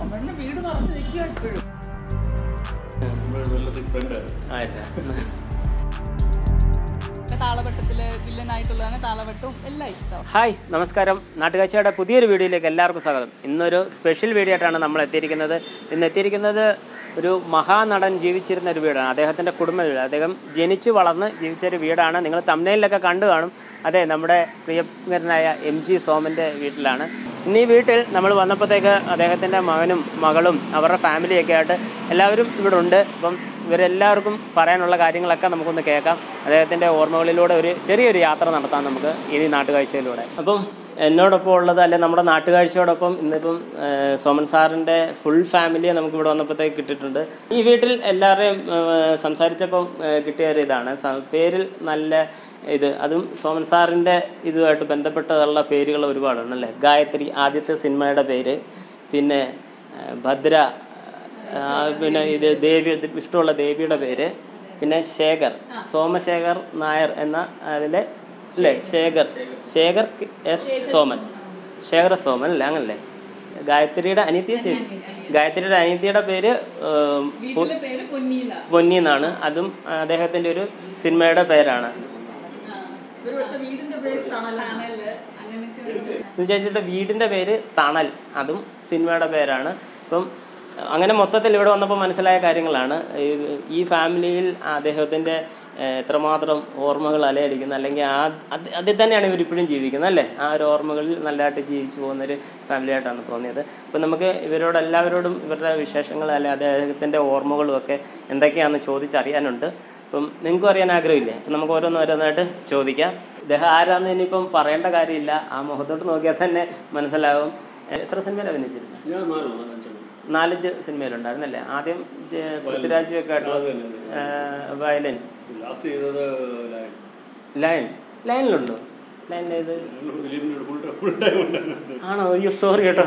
സോമന്റെ വീട് നിറഞ്ഞു നിൽക്കുക ഇപ്പോഴും നമ്മുടെ നല്ല തിക് ഫ്രണ്ടാണ് താളവട്ടത്തില് വില്ലനായിട്ടുള്ളതാണ് താളവട്ടവും എല്ലാം ഇഷ്ടം ഹായ് നമസ്കാരം നാട്ടുകാഴ്ചയുടെ പുതിയൊരു വീഡിയോയിലേക്ക് എല്ലാവർക്കും സ്വാഗതം ഇന്നൊരു സ്പെഷ്യൽ വീഡിയോ ആയിട്ടാണ് നമ്മൾ എത്തിയിരിക്കുന്നത് ഇന്ന് എത്തിയിരിക്കുന്നത് ഒരു മഹാനടൻ ജീവിച്ചിരുന്ന ഒരു വീടാണ് അദ്ദേഹത്തിൻ്റെ കുടുംബ വീട് അദ്ദേഹം ജനിച്ചു വളർന്ന് ജീവിച്ച ഒരു വീടാണ് നിങ്ങൾ തമിഴ്നയിലൊക്കെ കണ്ടു കാണും അതെ നമ്മുടെ പ്രിയങ്കരനായ എം ജി സോമൻ്റെ വീട്ടിലാണ് ഇന്ന് ഈ വീട്ടിൽ നമ്മൾ വന്നപ്പോഴത്തേക്ക് അദ്ദേഹത്തിൻ്റെ മകനും മകളും അവരുടെ ഫാമിലിയൊക്കെ ആയിട്ട് എല്ലാവരും ഇവിടെ ഉണ്ട് അപ്പം ഇവരെല്ലാവർക്കും പറയാനുള്ള കാര്യങ്ങളൊക്കെ നമുക്കൊന്ന് കേൾക്കാം അദ്ദേഹത്തിൻ്റെ ഓർമ്മകളിലൂടെ ഒരു ചെറിയൊരു യാത്ര നടത്താം നമുക്ക് ഈ നാട്ടുകാഴ്ചയിലൂടെ അപ്പം എന്നോടൊപ്പം ഉള്ളത് അല്ലെ നമ്മുടെ നാട്ടുകാഴ്ചയോടൊപ്പം ഇന്നിപ്പം ഏഹ്, സോമൻ സാറിൻ്റെ ഫുൾ ഫാമിലിയെ നമുക്ക് ഇവിടെ വന്നപ്പോഴത്തേക്ക് കിട്ടിയിട്ടുണ്ട് ഈ വീട്ടിൽ എല്ലാവരെയും ഏഹ്, സംസാരിച്ചപ്പം ഏഹ്, കിട്ടിയ ഒരു ഇതാണ് സ- പേരിൽ നല്ല ഇത് അതും സോമൻ സാറിൻ്റെ ഇതുമായിട്ട് ബന്ധപ്പെട്ടതുള്ള പേരുകൾ ഒരുപാടുണ്ട് അല്ലേ ഗായത്രി ആദ്യത്തെ സിനിമയുടെ പേര് പിന്നെ ഏഹ്, ഭദ്ര ആ, പിന്നെ ഇത് ദേവി ഇത് ഇഷ്ടമുള്ള ദേവിയുടെ പേര് പിന്നെ ശേഖർ സോമശേഖർ നായർ എന്ന അതിലെ അല്ലേ ശേഖർ ശേഖർ കി- എസ് സോമൻ ശേഖർ സോമൻ അല്ലേ അങ്ങനല്ലേ ഗായത്രിയുടെ അനിത്യ ചേച്ചി ഗായത്രിയുടെ അനിത്യയുടെ പേര് ഏം, പൊ- വീട്ടിലെ പേര് പൊന്നീല പൊന്നി എന്നാണ് അതും അദ്ദേഹത്തിൻ്റെ ഒരു സിനിമയുടെ പേരാണ് ഇവര് വെച്ച വീടിന്റെ പേര് തണല് അങ്ങനെയൊക്കെ സുനി ചേച്ചിയുടെ വീടിൻ്റെ പേര് തണൽ അതും സിനിമയുടെ പേരാണ് ഇപ്പം അങ്ങനെ മൊത്തത്തിൽ ഇവിടെ വന്നപ്പോൾ മനസ്സിലായ കാര്യങ്ങളാണ് ഈ- ഈ ഫാമിലിയിൽ അദ്ദേഹത്തിൻ്റെ ഏഹ്, എത്രമാത്രം ഓർമ്മകൾ അലയടിക്കുന്ന അല്ലെങ്കിൽ ആ അത് അതിൽ തന്നെയാണ് ഇവർ ഇപ്പോഴും ജീവിക്കുന്നത് അല്ലേ ആ ഒരു ഓർമ്മകളിൽ നല്ലതായിട്ട് ജീവിച്ചു പോകുന്നൊരു ഫാമിലി ആയിട്ടാണ് തോന്നിയത് അപ്പം നമുക്ക് ഇവരോട് എല്ലാവരോടും ഇവരുടെ വിശേഷങ്ങൾ അല്ലെ അദ്ദേഹത്തിൻ്റെ ഓർമ്മകളും ഒക്കെ എന്തൊക്കെയാണെന്ന് ചോദിച്ചറിയാനുണ്ട് അപ്പം നിങ്ങൾക്കും അറിയാൻ ആഗ്രഹമില്ലേ അപ്പം നമുക്ക് ഓരോന്ന് ഓരോന്നായിട്ട് ചോദിക്കാം ഇദ്ദേഹം ആരാന്ന് ഇനിയിപ്പം പറയേണ്ട കാര്യമില്ല ആ മുഖത്തോട്ട് നോക്കിയാൽ തന്നെ മനസ്സിലാവും എ- എത്ര സിനിമയിൽ അഭിനയിച്ചിരുന്നു ഞാൻ നാല് നാലഞ്ചെണ്ണം നാലഞ്ച് സിനിമയിലുണ്ടായിരുന്നല്ലേ ആദ്യം ജെ- പൃഥ്വിരാജും ഒക്കെ ആയിട്ടുള്ള അത് തന്നെ വയലൻസ് ലാസ്റ്റ് ചെയ്തത് ലയൺ ലയൺ ലയണിലുണ്ടോ ലയൺ ഏത് ഫിലിമിനോട് ഫുൾ ഫുൾ ടൈം ഉണ്ടായിരുന്നു ആണോ അയ്യോ സോറി കേട്ടോ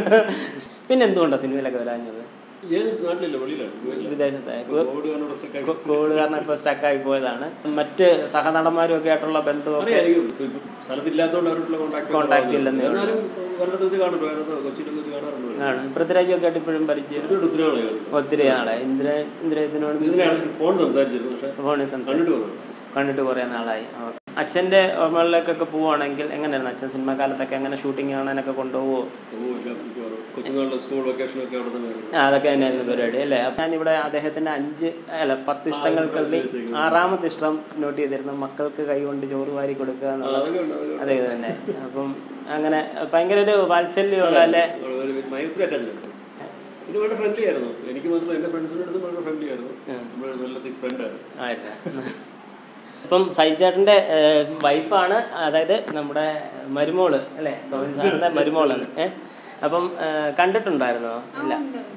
പിന്നെ എന്തുകൊണ്ടാണ് സിനിമയിലൊക്കെ വരാഞ്ഞത് ഏത് നാട്ടിലില്ല വെളിയിലാണ് വിദേശത്തെ കോവിഡ് കാരണം ഇവിടെ stuck ആയി. കോവിഡ് കാരണം ഇപ്പോൾ സ്റ്റക്കായി പോയതാണ് മറ്റ് സഹനടന്മാരും ഒക്കെ ആയിട്ടുള്ള ബന്ധമൊക്കെ അറിയായിരിക്കും ഇപ്പൊ ഇപ്പൊ സ്ഥലത്തില്ലാത്തതുകൊണ്ട് അവരുടെ കോൺടാക്ട് Contact ഇല്ലെന്നേ ഉള്ളൂ. എന്നാലും വല്ലതും വെച്ച് കാണും വേറെ കൊച്ചിയിലൊക്കെ വെച്ച് കാണാറുണ്ട് ആണ് പൃഥ്വിരാജൊക്കെ ആയിട്ട് ഇപ്പോഴും പരിചയം ഇതൊരു ഒത്തിരി നാളായി ഒത്തിരി നാളെ ഇന്ദ്ര ഇന്ദ്ര ഇതിനോട് ഇതിനാണ് ഫോൺ സംസാരിച്ചിരുന്നു പക്ഷെ ഫോണിൽ സംസാരിച്ചു കണ്ടിട്ട് വന്നു കണ്ടിട്ട് കുറേ നാളായി ഓക്കേ. അച്ഛൻ്റെ ഓർമ്മകളിലേക്കൊക്കെ പോവുകയാണെങ്കിൽ എങ്ങനെയായിരുന്നു അച്ഛൻ സിനിമ കാലത്തൊക്കെ അങ്ങനെ ഷൂട്ടിംഗ് കാണാനൊക്കെ കൊണ്ടുപോകുമോ പോവില്ല മിക്കവാറും കൊച്ചുനാളിലെ സ്കൂൾ വെക്കേഷനൊക്കെ അവിടെ തന്നെ ആയിരുന്നു. ആ, അതൊക്കെ തന്നെയായിരുന്നു പരിപാടി അല്ലേ അപ്പം ഞാനിവിടെ അദ്ദേഹത്തിൻ്റെ അഞ്ച് അല്ല പത്ത് ഇഷ്ടങ്ങൾക്കുള്ളിൽ ആറാമത്തെ ഇഷ്ടം നോട്ട് ചെയ്തിരുന്നു മക്കൾക്ക് കൈകൊണ്ട് ചോറ് വാരി കൊടുക്കുക ആ, എന്നുള്ളത് അതൊക്കെ ഉണ്ട് അതൊക്കെ ഉണ്ട്. അതെ തന്നെ അപ്പം അങ്ങനെ ഭയങ്കര ഒരു വാത്സല്യമുള്ള അല്ലേ വളരെ ഒത്തിരി അറ്റാച്ച്മെന്റ് പിന്നെ വളരെ ഫ്രണ്ട്ലി ആയിരുന്നു എനിക്ക് മാത്രമല്ല എൻ്റെ ഫ്രണ്ട്സിൻ്റെ അടുത്തും വളരെ ഫ്രണ്ട്ലി ആയിരുന്നു നമ്മൾ നല്ല തിക് ഫ്രണ്ടായിരുന്നു ആയിരുന്നു ഇപ്പം സൈചേട്ടൻ്റെ വൈഫാണ് അതായത് നമ്മുടെ മരുമോള് അല്ലേ സോമൻ സാറിൻ്റെ മരുമോളാണ് ഏ അപ്പം ഏ, കണ്ടിട്ടുണ്ടായിരുന്നോ ഇല്ല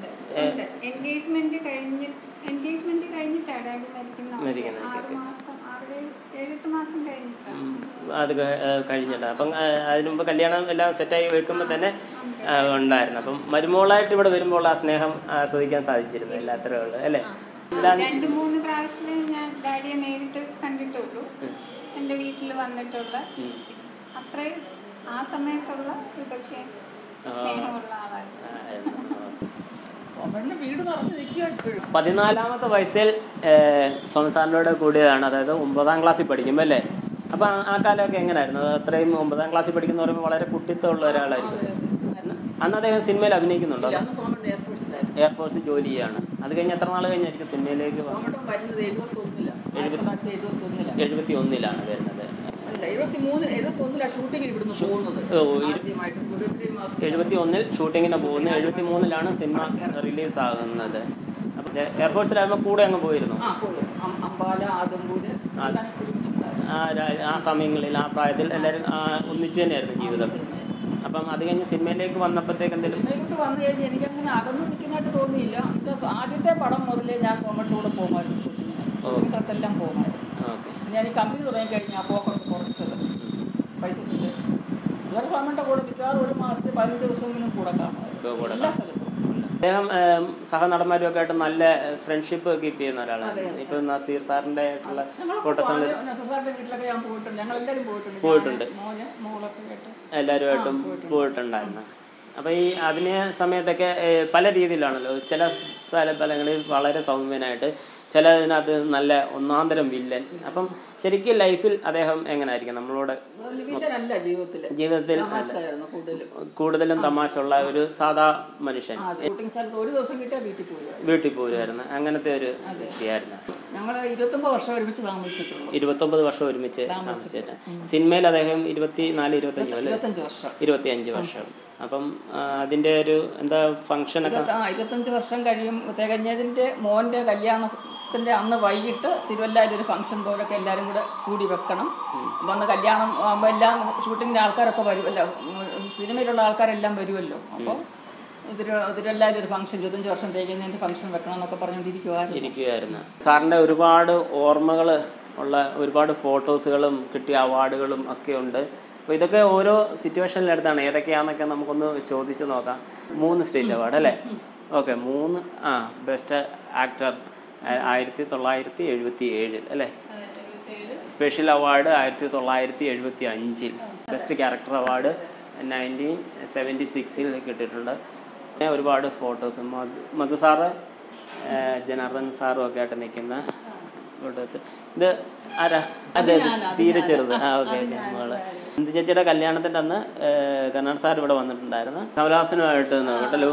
എൻഗേജ്മെന്റ് കഴിഞ്ഞ് എൻഗേജ്മെന്റ് കഴിഞ്ഞിട്ടാണ് ഡാഡി മരിക്കുന്നത് മരിക്കുന്നത്, ആറ് മാസം ആറ് ഏഴെട്ട് മാസം കഴിഞ്ഞിട്ടാണ് ഉം, അത് ക- ഏ, കഴിഞ്ഞിട്ട് അപ്പം ഏ, അതിന് മുമ്പ് കല്യാണം എല്ലാം സെറ്റായി വെക്കുമ്പോൾ തന്നെ ആ, ഉണ്ടായിരുന്നു അപ്പം മരുമോളായിട്ട് ഇവിടെ വരുമ്പോൾ ആ സ്നേഹം ആസ്വദിക്കാൻ സാധിച്ചിരുന്നു എല്ലാ അത്രേ ഉള്ളൂ അല്ലേ രണ്ട് മൂന്ന് പ്രാവശ്യം ഞാൻ ഡാഡിയെ നേരിട്ട് കണ്ടിട്ടുള്ളൂ എൻ്റെ വീട്ടിൽ വന്നിട്ടുള്ള അത്രയും ആ സമയത്തുള്ള ഇതൊക്കെ സ്നേഹമുള്ള ആളായിരുന്നു സോമന്റെ വീട് നിറഞ്ഞു നിൽക്കുക ഇപ്പോഴും പതിനാലാമത്തെ വയസ്സിൽ സോമൻ സാറിനോട് കൂടിയതാണ് അതായത് ഒമ്പതാം ക്ലാസ്സിൽ പഠിക്കുമ്പോൾ അല്ലേ അപ്പം ആ- ആ കാലമൊക്കെ എങ്ങനെയായിരുന്നു അത് അത്രയും ഒമ്പതാം ക്ലാസ്സിൽ പഠിക്കുന്ന പറയുമ്പോൾ വളരെ കുട്ടിത്തമുള്ള ഒരാളായിരിക്കും അന്ന് അദ്ദേഹം സിനിമയിൽ അഭിനയിക്കുന്നുണ്ടോ അന്ന് സോമന്റെ എയർഫോഴ്സിലായിരുന്നു എയർഫോഴ്സിൽ ജോലി ചെയ്യാണ് അത് കഴിഞ്ഞ് എത്ര നാൾ കഴിഞ്ഞായിരിക്കും സിനിമയിലേക്ക് വന്നത് സോമന്റെ വരുന്നത് എഴുപത്തി ഒന്നിലാണ് ആയിരത്തി തൊള്ളായിരത്തി എഴുപത്തി ഒന്നിലാണ് എഴുപത്തി ഒന്നിലാണ് വരുന്നത് അല്ല എഴുപത്തി മൂന്നിന് എഴുപത്തി ഒന്നിലാണ് ഷൂട്ടിങ്ങിന് ഇവിടുന്ന് പോകുന്നത് ഓ, ഇരു- ആദ്യമായിട്ട് ഫെബ്രുവരി മാസത്തിൽ എഴുപത്തി ഒന്നിൽ ഷൂട്ടിങ്ങിന് പോകുന്നു എഴുപത്തി മൂന്നിലാണ് സിനിമ റിലീസ് ആകുന്നത് അപ്പം എയർഫോഴ്സിലാകുമ്പോൾ കൂടെ അങ്ങ് പോയിരുന്നു ആ പോയി അം- അമ്പാല ആദമ്പൂര് എല്ലാം ഒരുമിച്ചുണ്ടായിരുന്നു ആ രാ- ആ സമയങ്ങളിൽ ആ പ്രായത്തിൽ എല്ലാവരും ആ, ഒന്നിച്ച് തന്നെയായിരുന്നു ജീവിതം അപ്പം അത് കഴിഞ്ഞ് സിനിമയിലേക്ക് വന്നപ്പോഴത്തേക്ക് എന്തെങ്കിലും സിനിമയിലോട്ട് വന്നു കഴിഞ്ഞ് എനിക്കങ്ങനെ അകന്ന് നിൽക്കുന്നതായിട്ട് തോന്നിയില്ല എന്നുവെച്ചാൽ ആദ്യത്തെ പടം മുതലേ ഞാൻ സോമൻ്റെ കൂടെ പോകുമായിരുന്നു ഷൂട്ടിങ്ങിന് ഷൂട്ടിംഗ് സ്ഥലത്തെല്ലാം പോകുമായിരുന്നു ഓക്കെ ഞാൻ ഈ കമ്പനി തുടങ്ങി കഴിഞ്ഞാൽ പോക്കൊക്കെ കുറച്ചത് സ്പൈസസിൽ അതുപോലെ സോമൻ്റെ കൂടെ മിക്കവാറും ഒരു മാസത്തെ പതിനഞ്ച് ദിവസമെങ്കിലും കൂടെ കാണുമായിരുന്നു കൂടെ എല്ലാ സ്ഥലത്തും അദ്ദേഹം ഏം, സഹനടന്മാരും ഒക്കെ ആയിട്ട് നല്ല ഫ്രണ്ട്ഷിപ്പ് കീപ്പ് ചെയ്യുന്ന ഒരാളാണ് ഇപ്പൊ നസീർ സാറിന്റെ ആയിട്ടുള്ള ഫോട്ടോസ് സൊസൈറ്റി വീട്ടിലൊക്കെ ഞാൻ പോയിട്ടുണ്ട് ഞങ്ങൾ എല്ലാവരും പോയിട്ടുണ്ട് പോയിട്ടുണ്ട്. മോന് മോളൊക്കെ ആയിട്ട് എല്ലാവരുമായിട്ടും പോയിട്ടുണ്ടായിരുന്നു അപ്പോൾ ഈ അഭിനയ സമയത്തൊക്കെ ഏ, പല രീതിയിലാണല്ലോ ചില സ്ഥല സ്ഥലങ്ങളിൽ വളരെ സൗമ്യനായിട്ട് ചിലതിനകത്ത് നല്ല ഒന്നാന്തരം വില്ലൻ അപ്പം ശരിക്കും ലൈഫിൽ അദ്ദേഹം എങ്ങനെയായിരിക്കും നമ്മളോട് വില്ലനല്ല ജീവിതത്തിൽ ജീവിതത്തിൽ തമാശയായിരുന്നു കൂടുതലും കൂടുതലും തമാശ ഉള്ള ഒരു സാധാ മനുഷ്യൻ ആ ഷൂട്ടിംഗ് സ്ഥലത്ത് ഒരു ദിവസം കിട്ടിയാൽ വീട്ടിൽ പോരുക വീട്ടിൽ പോരുമായിരുന്നു അങ്ങനത്തെ ഒരു വ്യക്തിയായിരുന്നു ഞങ്ങൾ ഇരുപത്തൊമ്പത് വർഷം ഒരുമിച്ച് താമസിച്ചിട്ടുള്ളൂ ഇരുപത്തൊമ്പത് വർഷം ഒരുമിച്ച് താമസിച്ചിട്ട് സിനിമയിൽ അദ്ദേഹം ഇരുപത്തി നാല് ഇരുപത്തഞ്ചോ അല്ലേ ഇരുപത്തഞ്ച് വർഷം ഇരുപത്തി അഞ്ച് വർഷം അപ്പം ആ, അതിന്റെ ഒരു എന്താ ഫംഗ്ഷനൊക്കെ ഇരുപത്തി- ആ ഇരുപത്തഞ്ച് വർഷം കഴിയും തികഞ്ഞതിൻ്റെ മോൻ്റെ കല്യാണത്തിൻ്റെ അന്ന് വൈകിട്ട് തിരുവല്ലയിൽ ഒരു ഫംഗ്ഷൻ പോലൊക്കെ എല്ലാവരും കൂടെ കൂടി വെക്കണം അപ്പം അന്ന് കല്യാണം ആകുമ്പോൾ എല്ലാം ഷൂട്ടിങ്ങിൻ്റെ ആൾക്കാരൊക്കെ വരുമല്ലോ ഉം, സിനിമയിലുള്ള ആൾക്കാരെല്ലാം വരുമല്ലോ അപ്പോൾ തിരു തിരുവല്ലയിൽ ഒരു ഫംഗ്ഷൻ ഇരുപത്തഞ്ച് വർഷം തികഞ്ഞതിൻ്റെ ഫംഗ്ഷൻ വെക്കണം എന്നൊക്കെ പറഞ്ഞുകൊണ്ടിരിക്കുവായിരുന്നു ഇരിക്കുകയായിരുന്നു സാറിന്റെ ഒരുപാട് ഓർമ്മകൾ ഉള്ള ഒരുപാട് ഫോട്ടോസുകളും കിട്ടിയ അവാർഡുകളും ഒക്കെ ഉണ്ട് അപ്പോൾ ഇതൊക്കെ ഓരോ സിറ്റുവേഷനിലെടുത്താണ് ഏതൊക്കെയാണെന്നൊക്കെ നമുക്കൊന്ന് ചോദിച്ചു നോക്കാം മൂന്ന് സ്റ്റേറ്റ് അവാർഡ് അല്ലേ ഓക്കെ മൂന്ന് ആ ബെസ്റ്റ് ആക്ടർ ആയിരത്തി തൊള്ളായിരത്തി എഴുപത്തി ഏഴിൽ അല്ലേ സ്പെഷ്യൽ അവാർഡ് ആയിരത്തി തൊള്ളായിരത്തി എഴുപത്തി അഞ്ചിൽ best character award nineteen seventy സിക്സിൽ കിട്ടിയിട്ടുണ്ട് പിന്നെ ഒരുപാട് ഫോട്ടോസ് മധു മധു സാറ് ഏഹ് ജനാർദ്ദൻ സാറും ഒക്കെ ആയിട്ട് നിൽക്കുന്ന ഫോട്ടോസ് ഇത് ആരാ അതെ തീരെ ചെറുത് ആ ഓക്കെ ഓക്കെ നമ്മള് ഇന്ദു ചേച്ചിയുടെ കല്യാണത്തിൻ്റെ അന്ന് ഏഹ് കർണാട് സാർ ഇവിടെ വന്നിട്ടുണ്ടായിരുന്നു കമലഹാസനുമായിട്ട് കേട്ടല്ലോ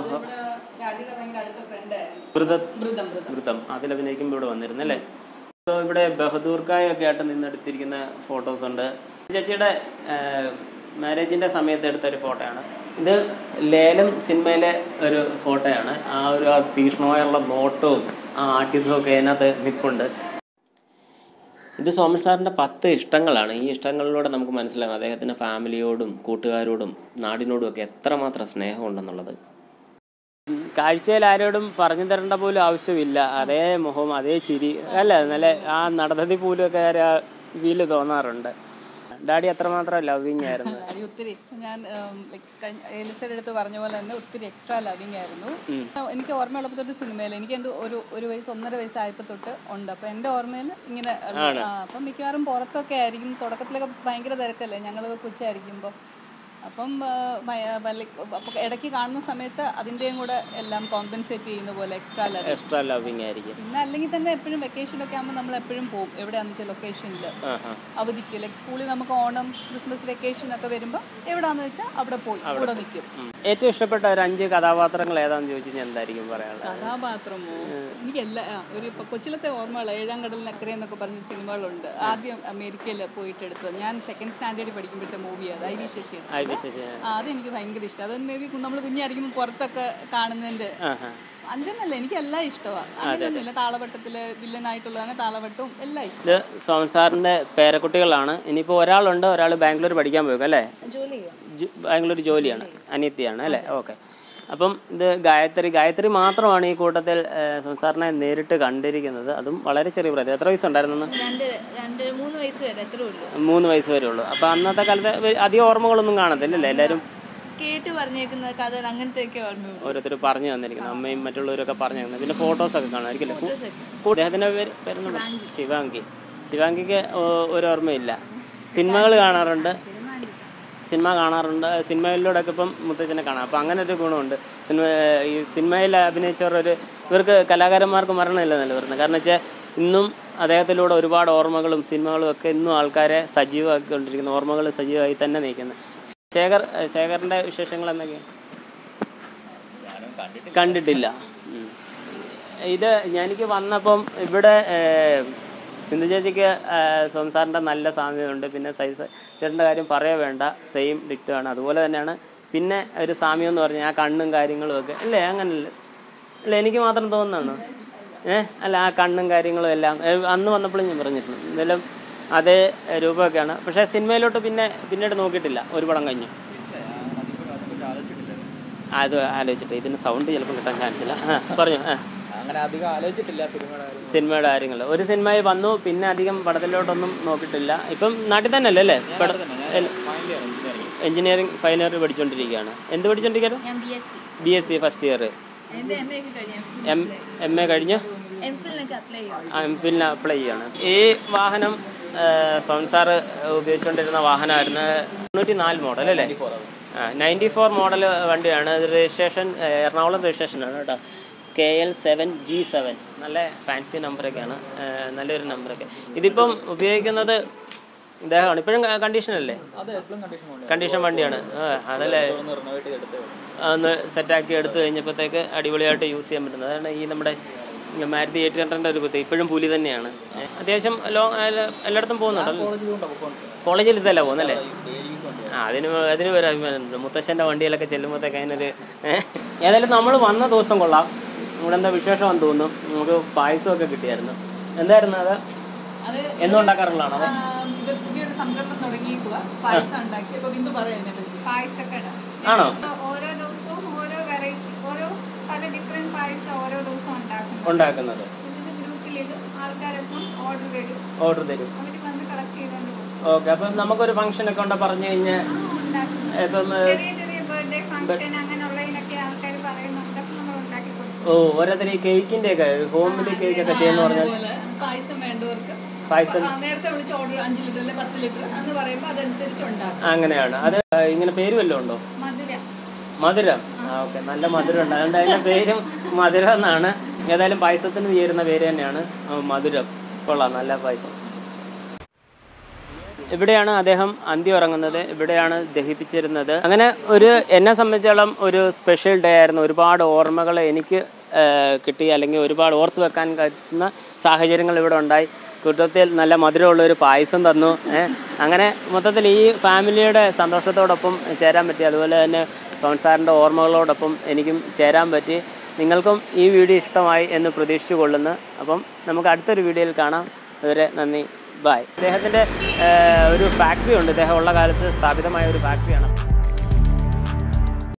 വൃതം വൃതം അതിൽ അഭിനയിക്കുമ്പോൾ ഇവിടെ വന്നിരുന്നു അല്ലേ ഇപ്പോൾ ഇവിടെ ബഹദൂർക്കായ ഒക്കെ ആയിട്ട് നിന്നെടുത്തിരിക്കുന്ന ഫോട്ടോസ് ഉണ്ട് ചേച്ചിയുടെ മാരേജിന്റെ സമയത്ത് എടുത്ത ഒരു ഫോട്ടോയാണ് ഇത് ലേലം സിനിമയിലെ ഒരു ഫോട്ടോയാണ് ആ ഒരു ആ തീക്ഷ്ണമായുള്ള നോട്ടവും ആ ആട്ടിയതും ഒക്കെ അതിനകത്ത് നിൽപ്പുണ്ട് ഇത് സോമൻ സാറിൻ്റെ പത്ത് ഇഷ്ടങ്ങളാണ് ഈ ഇഷ്ടങ്ങളിലൂടെ നമുക്ക് മനസ്സിലാകും അദ്ദേഹത്തിൻ്റെ ഫാമിലിയോടും കൂട്ടുകാരോടും നാടിനോടും ഒക്കെ എത്രമാത്രം സ്നേഹമുണ്ടെന്നുള്ളത് കാഴ്ചയിൽ ആരോടും പറഞ്ഞു തരേണ്ട പോലും ആവശ്യമില്ല അതേ മുഖം അതേ ചിരി അല്ല നല്ല ആ നടന്നതി പോലും ഒക്കെ ആ ഫീല് തോന്നാറുണ്ട് ഡാഡി അത്രമാത്രം ലവിങ് ആയിരുന്നു ഡാഡി ഒത്തിരി എക്സ്ട്രാ ഞാൻ എലിസയുടെ അടുത്ത് പറഞ്ഞ പോലെ തന്നെ ഒത്തിരി എക്സ്ട്രാ ലവിങ് ആയിരുന്നു എനിക്ക് ഓർമ്മയുള്ളപ്പോൾ തൊട്ട് സിനിമയിൽ എനിക്ക് എൻ്റെ ഒരു ഒരു വയസ്സ് ഒന്നര വയസ്സായപ്പോൾ തൊട്ട് ഉണ്ട് അപ്പോൾ എൻ്റെ ഓർമ്മയിൽ ഇങ്ങനെ ഉള്ള- ആ, അപ്പം മിക്കവാറും പുറത്തൊക്കെ ആയിരിക്കും തുടക്കത്തിലൊക്കെ ഭയങ്കര തിരക്കല്ലേ ഞങ്ങൾ കൊച്ചായിരിക്കുമ്പോൾ അപ്പം ആ, ഭയ- വല്ല- അപ്പോൾ ഇടയ്ക്ക് കാണുന്ന സമയത്ത് അതിൻ്റെയും കൂടെ എല്ലാം കോമ്പൻസേറ്റ് ചെയ്യുന്ന പോലെ എക്സ്ട്രാ ലവിങ് എക്സ്ട്രാ ലവിങ് ആയിരിക്കും പിന്നെ അല്ലെങ്കിൽ തന്നെ എപ്പോഴും വെക്കേഷനൊക്കെ ആകുമ്പോൾ നമ്മൾ എപ്പോഴും പോകും എവിടെയാണെന്ന് വെച്ചാൽ ലൊക്കേഷനിൽ ആഹാ. അവധിക്ക് ലൈക്ക് സ്കൂളിൽ നമുക്ക് ഓണം ക്രിസ്മസ് വെക്കേഷൻ ഒക്കെ വരുമ്പോൾ എവിടാന്ന് വെച്ചാൽ അവിടെ പോയി കൂടെ നിൽക്കും ഉം. ഏറ്റവും ഇഷ്ടപ്പെട്ട ഒരു അഞ്ച് കഥാപാത്രങ്ങൾ ഏതാണെന്ന് ചോദിച്ചു കഴിഞ്ഞാൽ എന്തായിരിക്കും പറയാനുള്ളത് കഥാപാത്രമോ എനിക്ക് എല്ലാ ആ, ഒരു ഇപ്പൊ കൊച്ചിലത്തെ ഓർമ്മകൾ ഏഴാം കടലിനക്കരെ എന്നൊക്കെ പറഞ്ഞ സിനിമകളുണ്ട് ആദ്യം അമേരിക്കയിൽ പോയിട്ട് എടുത്തത് ഞാൻ സെക്കൻഡ് സ്റ്റാൻഡേർഡിൽ പഠിക്കുമ്പോഴത്തെ മൂവിയാണ് ഐ വി ശശിയാണ് ഐ വിശേഷം ആ, അതെനിക്ക് ഭയങ്കര ഇഷ്ടം അതൊന്നും നമ്മൾ കുഞ്ഞായിരിക്കുമ്പോൾ പുറത്തൊക്കെ കാണുന്നതിന്റെ ആഹാ. അഞ്ചെന്നല്ല എനിക്ക് എല്ലാം ഇഷ്ടമാണ് അങ്ങനെയൊന്നുമില്ല താളവട്ടത്തില് വില്ലനായിട്ടുള്ളതാണ് താളവട്ടവും എല്ലാം ഇഷ്ടം ഇത് സോമൻ സാറിൻ്റെ പേരക്കുട്ടികളാണ് ഇനിയിപ്പോൾ ഒരാളുണ്ട് ഒരാൾ ബാംഗ്ലൂർ പഠിക്കാൻ പോയേക്കും അല്ലേ ജോലി ചെയ്യാം ജു- ബാംഗ്ലൂർ ജോലിയാണ് അനിയത്തിയാണ് അല്ലേ ഓക്കെ അപ്പം ഇത് ഗായത്രി ഗായത്രി മാത്രമാണ് ഈ കൂട്ടത്തിൽ ഏഹ്, സംസാറിനെ നേരിട്ട് കണ്ടിരിക്കുന്നത് അതും വളരെ ചെറിയ പ്രായത്തിൽ എത്ര വയസ്സുണ്ടായിരുന്നു രണ്ട് രണ്ട് മൂന്ന് വയസ്സ് വരെ അത്രേ ഉള്ളൂ മൂന്ന് വയസ്സ് വരെ ഉള്ളൂ അപ്പോൾ അന്നത്തെ കാലത്ത് വ- അധികം ഓർമ്മകളൊന്നും കാണത്തില്ലല്ലേ എല്ലാവരും കേട്ട് പറഞ്ഞേക്കുന്ന കഥകൾ അങ്ങനത്തെയൊക്കെ ഓർമ്മയുള്ളൂ ഓരോരുത്തർ പറഞ്ഞു തന്നിരിക്കുന്നത് അമ്മയും മറ്റുള്ളവരൊക്കെ പറഞ്ഞു തന്നെ പിന്നെ ഫോട്ടോസൊക്കെ കാണുമായിരിക്കില്ലേ കൂ- അദ്ദേഹത്തിൻ്റെ പേര് പേരെന്താ? ശിവാംഗി ശിവാംഗിക്ക് ഓ- ഒരു ഓർമ്മയില്ല സിനിമകൾ കാണാറുണ്ട് സിനിമ കാണാറുണ്ട് സിനിമയിലൂടെയൊക്കെ ഇപ്പം മുത്തച്ഛനെ കാണാം അപ്പം അങ്ങനെ ഒരു ഗുണമുണ്ട് സിനിമ ഈ സിനിമയിൽ അഭിനയിച്ചവർ ഒരു ഇവർക്ക് കലാകാരന്മാർക്ക് മരണമില്ലെന്നല്ല പറയുന്നത് കാരണം വെച്ചാൽ ഇന്നും അദ്ദേഹത്തിലൂടെ ഒരുപാട് ഓർമ്മകളും സിനിമകളും ഒക്കെ ഇന്നും ആൾക്കാരെ സജീവമാക്കിക്കൊണ്ടിരിക്കുന്ന ഓർമ്മകൾ സജീവമായി തന്നെ നയിക്കുന്നു ശേഖർ ശേഖറിൻ്റെ വിശേഷങ്ങൾ എന്തൊക്കെയാണ് കണ്ടിട്ടില്ല ഉം. ഇത് എനിക്ക് വന്നപ്പം ഇവിടെ ഏഹ്, സിന്ധു ചേച്ചിക്ക് ഏഹ്, സംസാറിൻ്റെ നല്ല സാമ്യമുണ്ട് പിന്നെ സൈസ് ചേട്ടൻ്റെ കാര്യം പറയാൻ വേണ്ട സെയിം ഡിക്റ്റോ ആണ് അതുപോലെ തന്നെയാണ് പിന്നെ ഒരു സാമ്യം എന്ന് പറഞ്ഞാൽ ആ കണ്ണും കാര്യങ്ങളും ഒക്കെ അല്ലേ അങ്ങനല്ലേ അല്ല എനിക്ക് മാത്രം തോന്നുന്നതാണോ ഏ അല്ല ആ കണ്ണും കാര്യങ്ങളും എല്ലാം ഏ, അന്ന് വന്നപ്പോഴും ഞാൻ പറഞ്ഞിട്ടുണ്ട് എന്തായാലും അതേ രൂപമൊക്കെയാണ് പക്ഷേ സിനിമയിലോട്ട് പിന്നെ പിന്നീട് നോക്കിയിട്ടില്ല ഒരു പടം കഴിഞ്ഞു അത് ആലോചിച്ചിട്ട് ഇതിന് സൗണ്ട് ചിലപ്പോൾ കിട്ടാൻ ചാൻസ് ഇല്ല ആ പറഞ്ഞു ആ അങ്ങനെ അധികം ആലോചിച്ചിട്ടില്ല സിനിമയുടെ കാര്യം സിനിമയുടെ കാര്യങ്ങൾ ഒരു സിനിമയിൽ വന്നു പിന്നെ അധികം പടത്തിലോട്ടൊന്നും നോക്കിയിട്ടില്ല ഇപ്പം നാട്ടിൽ തന്നെ അല്ലേ അല്ലേ പടം എഞ്ചിനീയറിംഗ് ഫൈനൽ ഇയർ പഠിച്ചുകൊണ്ടിരിക്കുകയാണ് എന്ത് പഠിച്ചുകൊണ്ടിരിക്കുകയാണ് ഞാൻ B S C B S C first year എൻ്റെ എം എ ഒക്കെ കഴിഞ്ഞു എം എം എ കഴിഞ്ഞ് എം ഫിലിനൊക്കെ അപ്ലൈ ചെയ്യും എം ഫിലിന് അപ്ലൈ ചെയ്യാണ് ഈ വാഹനം സോൺ സാറ് ഉപയോഗിച്ചുകൊണ്ടിരുന്ന വാഹനമായിരുന്നു തൊണ്ണൂറ്റി നാല് മോഡൽ അല്ലേ നയൻറ്റി ഫോർ മോഡൽ വണ്ടിയാണ് ഇത് രജിസ്ട്രേഷൻ ഏഹ്, എറണാകുളം രജിസ്ട്രേഷനാണ് കേട്ടോ K L seven G seven നല്ല ഫാൻസി നമ്പറൊക്കെയാണ് ഏഹ്, നല്ലൊരു നമ്പറൊക്കെ ഇതിപ്പം ഉപയോഗിക്കുന്നത് ഇദ്ദേഹമാണ് ഇപ്പോഴും കണ്ടീഷനല്ലേ അത് എപ്പോഴും കണ്ടീഷൻ കൊണ്ട് കണ്ടീഷൻ വണ്ടിയാണ് ആ, അതല്ലേ ഒന്ന് റിനോവേറ്റ് ചെയ്തെടുത്തേ ഉള്ളൂ. ഒന്ന് സെറ്റാക്കി എടുത്തു കഴിഞ്ഞപ്പോഴത്തേക്ക് അടിപൊളിയായിട്ട് യൂസ് ചെയ്യാൻ പറ്റുന്നത് അതാണ് ഈ നമ്മുടെ മാരുതി എയ്റ്റ് ഹൺഡ്രഡിൻ്റെ ഒരു പ്രത്യേകം ഇപ്പോഴും പുലി തന്നെയാണ് ഏ, അത്യാവശ്യം ലോങ് എല്ലായിടത്തും പോകുന്നുണ്ടല്ലോ കോളേജിൽ കൊണ്ടാ പൊക്കോണ്ട്. കോളേജിൽ ഇതല്ല പോകുന്നല്ലേ ഡെയിലി യൂസ് വണ്ടി ആ അതിന് അതിന് ഒരു അഭിമാനമുണ്ട് മുത്തശ്ശൻ്റെ വണ്ടിയിലൊക്കെ ചെല്ലുമ്പോഴത്തേക്ക് അതിനൊരു ഏ, ഏതായാലും നമ്മൾ വന്ന ദിവസം കൊള്ളാം ഇവിടെ എന്താ വിശേഷമാണെന്ന് തോന്നുന്നു നമുക്ക് പായസമൊക്കെ കിട്ടിയായിരുന്നു എന്തായിരുന്നു അത് അത് എന്നും ഉണ്ടാക്കാറുള്ളതാണോ അത് ആം, ഇത് പുതിയൊരു സംരംഭം തുടങ്ങിയേക്കുക പായസം ഉണ്ടാക്കി അപ്പൊ ബിന്ദു പറയാം എന്നെ പറ്റി പായസക്കട ആണോ ഓരോ ദിവസവും ഓരോ വെറൈറ്റി ഓരോ പല ഡിഫറെന്റ് പായസം ഓരോ ദിവസവും ഉണ്ടാക്കും ഉണ്ടാക്കുന്നത് ഇതിന്റെ ഗ്രൂപ്പിലിടും ആൾക്കാരൊപ്പം ഓർഡർ വരും ഓർഡർ തരും അവർ വന്ന് കളക്ട് ചെയ്തുകൊണ്ട് പോകും ഓക്കെ അപ്പം നമുക്കൊരു ഫംഗ്ഷനൊക്കെ ഉണ്ട് പറഞ്ഞു കഴിഞ്ഞാൽ ഉണ്ടാക്കും ഇപ്പം ഏ, ചെറിയ ചെറിയ ബർത്ത്ഡേ ഫംഗ്ഷൻ അങ്ങനെയുള്ളതിനൊക്കെ ആൾക്കാർ പറയുന്നുണ്ട് അപ്പൊ നമ്മൾ ഉണ്ടാക്കി കൊടുക്കും ഓ ഓരോരുത്തർ ഈ കേക്കിൻ്റെ ഒക്കെ ഹോമിൽ കേക്കൊക്കെ ചെയ്യുന്ന പറഞ്ഞാൽ അതുപോലെ പായസം വേണ്ടവർക്ക് പായസം ആ, നേരത്തെ വിളിച്ച് ഓർഡർ അഞ്ച് ലിറ്റർ അല്ലെങ്കിൽ പത്ത് ലിറ്റർ എന്ന് പറയുമ്പോൾ അതനുസരിച്ച് ഉണ്ടാക്കും അങ്ങനെയാണ് അത് ഇങ്ങനെ പേര് വല്ലതും ഉണ്ടോ മധുര മധുരം ആ ഓക്കെ നല്ല മധുരം ഉണ്ട് അതുകൊണ്ട് അതിൻ്റെ പേരും മധുരം എന്നാണ് ഏതായാലും പായസത്തിന് ചേരുന്ന പേര് തന്നെയാണ് ആ, മധുരം കൊള്ളാം നല്ല പായസം ഇവിടെയാണ് അദ്ദേഹം അന്ത്യം ഉറങ്ങുന്നത് ഇവിടെയാണ് ദഹിപ്പിച്ചിരുന്നത് അങ്ങനെ ഒരു എന്നെ സംബന്ധിച്ചോളം ഒരു സ്പെഷ്യൽ ഡേ ആയിരുന്നു ഒരുപാട് ഓർമ്മകൾ എനിക്ക് ആ, കിട്ടി അല്ലെങ്കിൽ ഒരുപാട് ഓർത്ത് വെക്കാൻ പറ്റുന്ന സാഹചര്യങ്ങൾ ഇവിടെ ഉണ്ടായി കുറ്റത്തിൽ നല്ല മധുരമുള്ള ഒരു പായസം തന്നു ഏ. അങ്ങനെ മൊത്തത്തിൽ ഈ ഫാമിലിയുടെ സന്തോഷത്തോടൊപ്പം ചേരാൻ പറ്റി അതുപോലെ തന്നെ സോൺ സാറിൻ്റെ ഓർമ്മകളോടൊപ്പം എനിക്കും ചേരാൻ പറ്റി നിങ്ങൾക്കും ഈ വീഡിയോ ഇഷ്ടമായി എന്ന് പ്രതീക്ഷിച്ചു കൊള്ളുന്നു അപ്പം നമുക്ക് അടുത്തൊരു വീഡിയോയിൽ കാണാം അതുവരെ നന്ദി ബായ് അദ്ദേഹത്തിൻ്റെ ഒരു ഫാക്ടറി ഉണ്ട് ഇദ്ദേഹം ഉള്ള കാലത്ത് സ്ഥാപിതമായ ഒരു ഫാക്ടറിയാണ്